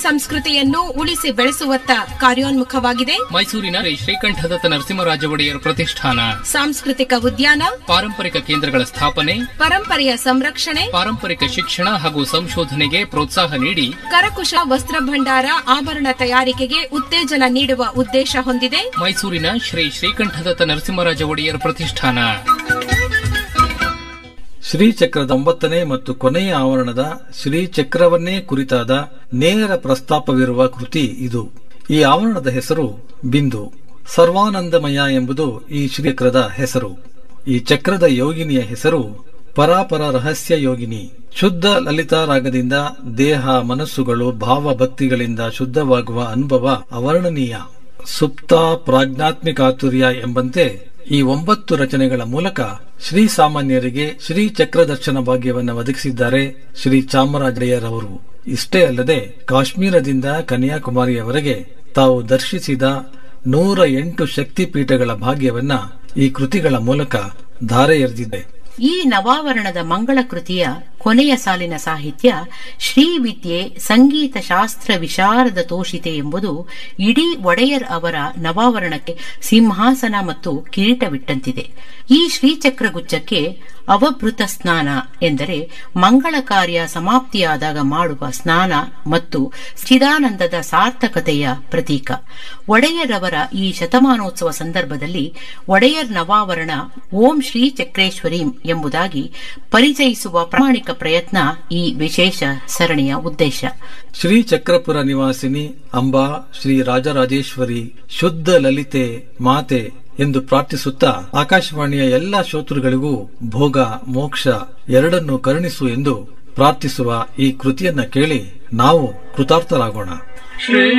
ಸಂಸ್ಕೃತಿಯನ್ನು ಉಳಿಸಿ ಬೆಳೆಸುವತ್ತ ಕಾರ್ಯೋನ್ಮುಖವಾಗಿದೆ ಮೈಸೂರಿನ ಶ್ರೀ ಶ್ರೀಕಂಠದತ್ತ ನರಸಿಂಹರಾಜ ಒಡೆಯರ್ ಪ್ರತಿಷ್ಠಾನ ಸಾಂಸ್ಕೃತಿಕ ಉದ್ಯಾನ ಪಾರಂಪರಿಕ ಕೇಂದ್ರಗಳ ಸ್ಥಾಪನೆ ಪರಂಪರೆಯ ಸಂರಕ್ಷಣೆ ಪಾರಂಪರಿಕ ಶಿಕ್ಷಣ ಹಾಗೂ ಸಂಶೋಧನೆಗೆ ಪ್ರೋತ್ಸಾಹ ನೀಡಿ ಕರಕುಶ ವಸ್ತ್ರ ಭಂಡಾರ ಆಭರಣ ತಯಾರಿಕೆಗೆ ಉತ್ತೇಜನ ನೀಡುವ ಉದ್ದೇಶ ಹೊಂದಿದೆ ಮೈಸೂರಿನ ಶ್ರೀ ಶ್ರೀಕಂಠದತ್ತ ನರಸಿಂಹರಾಜ ಒಡೆಯರ್ ಪ್ರತಿಷ್ಠಾನ ಶ್ರೀಚಕ್ರದ ಒಂಬತ್ತನೇ ಮತ್ತು ಕೊನೆಯ ಆವರಣದ ಶ್ರೀಚಕ್ರವನ್ನೇ ಕುರಿತಾದ ನೇರ ಪ್ರಸ್ತಾಪವಿರುವ ಕೃತಿ ಇದು ಈ ಆವರಣದ ಹೆಸರು ಬಿಂದು ಸರ್ವಾನಂದಮಯ ಎಂಬುದು ಈ ಶ್ರೀಚಕ್ರದ ಹೆಸರು ಈ ಚಕ್ರದ ಯೋಗಿನಿಯ ಹೆಸರು ಪರಾಪರ ರಹಸ್ಯ ಯೋಗಿನಿ ಶುದ್ಧ ಲಲಿತಾ ರಾಗದಿಂದ ದೇಹ ಮನಸ್ಸುಗಳು ಭಾವ ಭಕ್ತಿಗಳಿಂದ ಶುದ್ಧವಾಗುವ ಅನುಭವ ಅವರ್ಣನೀಯ ಸುಪ್ತ ಪ್ರಾಜ್ಞಾತ್ಮಿಕಾತುರ್ಯ ಎಂಬಂತೆ ಈ ಒಂಬತ್ತು ರಚನೆಗಳ ಮೂಲಕ ಶ್ರೀ ಸಾಮಾನ್ಯರಿಗೆ ಶ್ರೀ ಚಕ್ರದರ್ಶನ ಭಾಗ್ಯವನ್ನು ಒದಗಿಸಿದ್ದಾರೆ ಶ್ರೀ ಚಾಮರಾಜಯ್ಯರವರು ಇಷ್ಟೇ ಅಲ್ಲದೆ ಕಾಶ್ಮೀರದಿಂದ ಕನ್ಯಾಕುಮಾರಿಯವರೆಗೆ ತಾವು ದರ್ಶಿಸಿದ ನೂರ ಎಂಟು ಶಕ್ತಿಪೀಠಗಳ ಭಾಗ್ಯವನ್ನ ಈ ಕೃತಿಗಳ ಮೂಲಕ ಧಾರೆ ಎರೆದಿದೆ ಈ ನವಾವರಣದ ಮಂಗಳ ಕೃತಿಯ ಕೊನೆಯ ಸಾಲಿನ ಸಾಹಿತ್ಯ ಶ್ರೀವಿದ್ಯೆ ಸಂಗೀತ ಶಾಸ್ತ್ರ ವಿಶಾರದ ತೋಷಿತೆ ಎಂಬುದು ಇಡೀ ಒಡೆಯರ್ ಅವರ ನವಾವರಣಕ್ಕೆ ಸಿಂಹಾಸನ ಮತ್ತು ಕಿರೀಟವಿಟ್ಟಂತಿದೆ ಈ ಶ್ರೀಚಕ್ರಗುಚ್ಛಕ್ಕೆ ಅವಭೃತ ಸ್ನಾನ ಎಂದರೆ ಮಂಗಳ ಕಾರ್ಯ ಸಮಾಪ್ತಿಯಾದಾಗ ಮಾಡುವ ಸ್ನಾನ ಮತ್ತು ಚಿದಾನಂದದ ಸಾರ್ಥಕತೆಯ ಪ್ರತೀಕ ಒಡೆಯರವರ ಈ ಶತಮಾನೋತ್ಸವ ಸಂದರ್ಭದಲ್ಲಿ ಒಡೆಯರ್ ನವಾವರಣ ಓಂ ಶ್ರೀ ಚಕ್ರೇಶ್ವರೀಂ ಎಂಬುದಾಗಿ ಪರಿಚಯಿಸುವ ಪ್ರಾಮಾಣಿಕ ಪ್ರಯತ್ನ ಈ ವಿಶೇಷ ಸರಣಿಯ ಉದ್ದೇಶ ಶ್ರೀ ಚಕ್ರಪುರ ನಿವಾಸಿನಿ ಅಂಬಾ ಶ್ರೀ ರಾಜರಾಜೇಶ್ವರಿ ಶುದ್ಧ ಲಲಿತೆ ಮಾತೆ ಎಂದು ಪ್ರಾರ್ಥಿಸುತ್ತಾ ಆಕಾಶವಾಣಿಯ ಎಲ್ಲಾ ಶ್ರೋತೃಗಳಿಗೂ ಭೋಗ ಮೋಕ್ಷ ಎರಡನ್ನೂ ಕರುಣಿಸು ಎಂದು ಪ್ರಾರ್ಥಿಸುವ ಈ ಕೃತಿಯನ್ನ ಕೇಳಿ ನಾವು ಕೃತಾರ್ಥರಾಗೋಣ